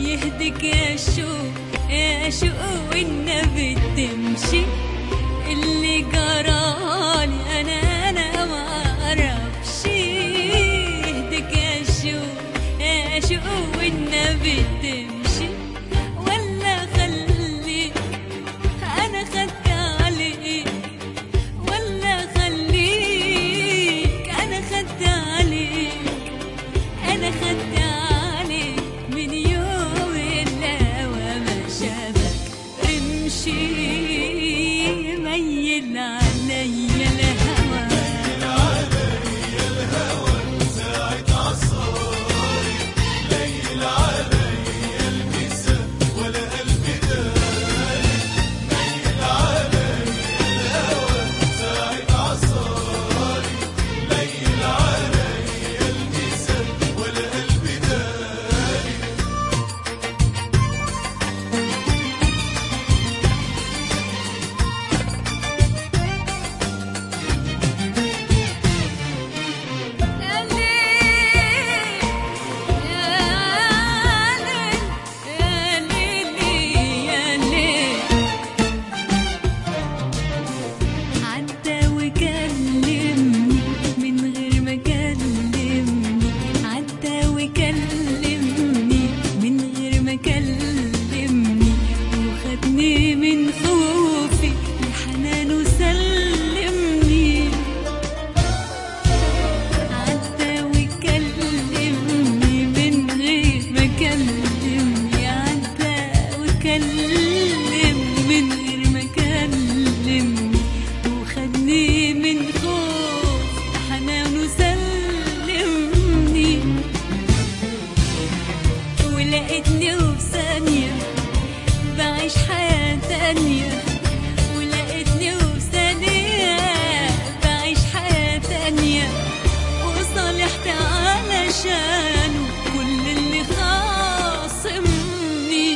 يهدك يا شوق يا شوق والنبي تمشي اللي جرالي انا انا ما اعرفش يهدك يا شوق يا شوق والنبي تمشي ولا خليك انا خدت عليك ولا خليك انا خدت عليك انا خدت عليك من يوم الهوى ما شافك امشي ميل عليا الهوى عدى وكلمني من غير ما كلمني عدى وكلمني من غير ما كلمني وخدني من خوفي لحنان وسلمني عدى وكلمني من غير ما كلمني عدى وكلمني من غير ما كلمني وخدني من خوف حنان وسلمني ولقيتني وفي ثانية بعيش حياة تانية ولقيتني وفي ثانية بعيش حياة تانية وصالحت علشانه كل اللي خاصمني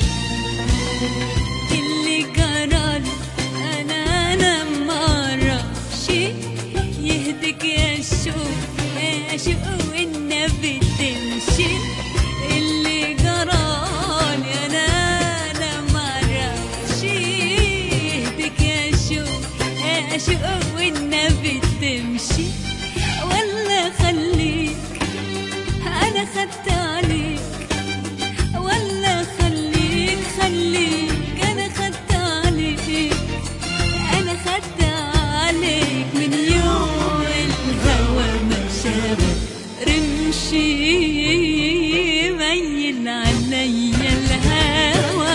اللي جرالي انا انا ما اعرفش يهدك يا شوق يا شوق والنبي تمشي اللي جرالي انا انا ما اعرفش يهدك يا شوق يا شوق والنبي تمشي ولا خليك انا خدت عليك ولا خليك خليك انا خدت عليك انا خدت عليك من يوم الهوى ما شافك رمشي ميل عليا الهوى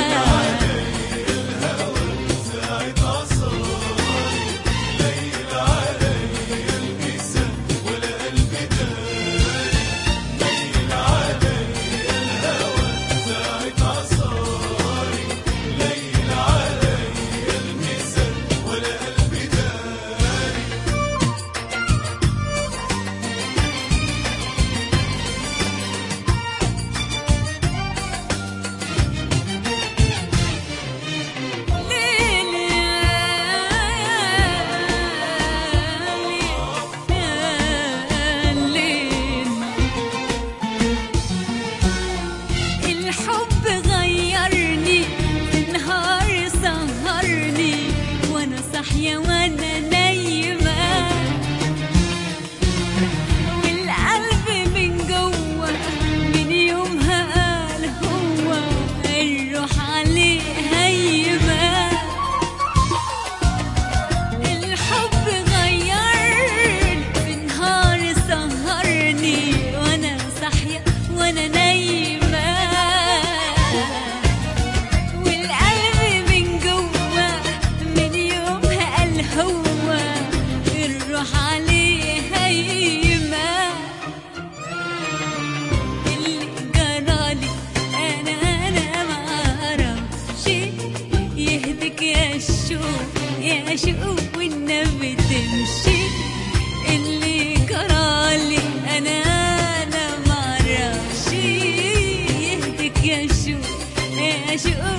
الحب غيرني في نهار سهرني وانا صاحية وانا نايمة والقلب من جوه من يومها قال هو الروح عليه هيمه الحب غيرني في نهار سهرني وانا صاحية وانا نايمة والقلب من جوه من يومها قال هو الروح عليه هيمة اللي جرالي انا انا ما اعرفش يهدك يا شوق يا شوق والنبي تمشي اللي جرالي انا انا ما اعرفش يهدك يا شوق يا شوق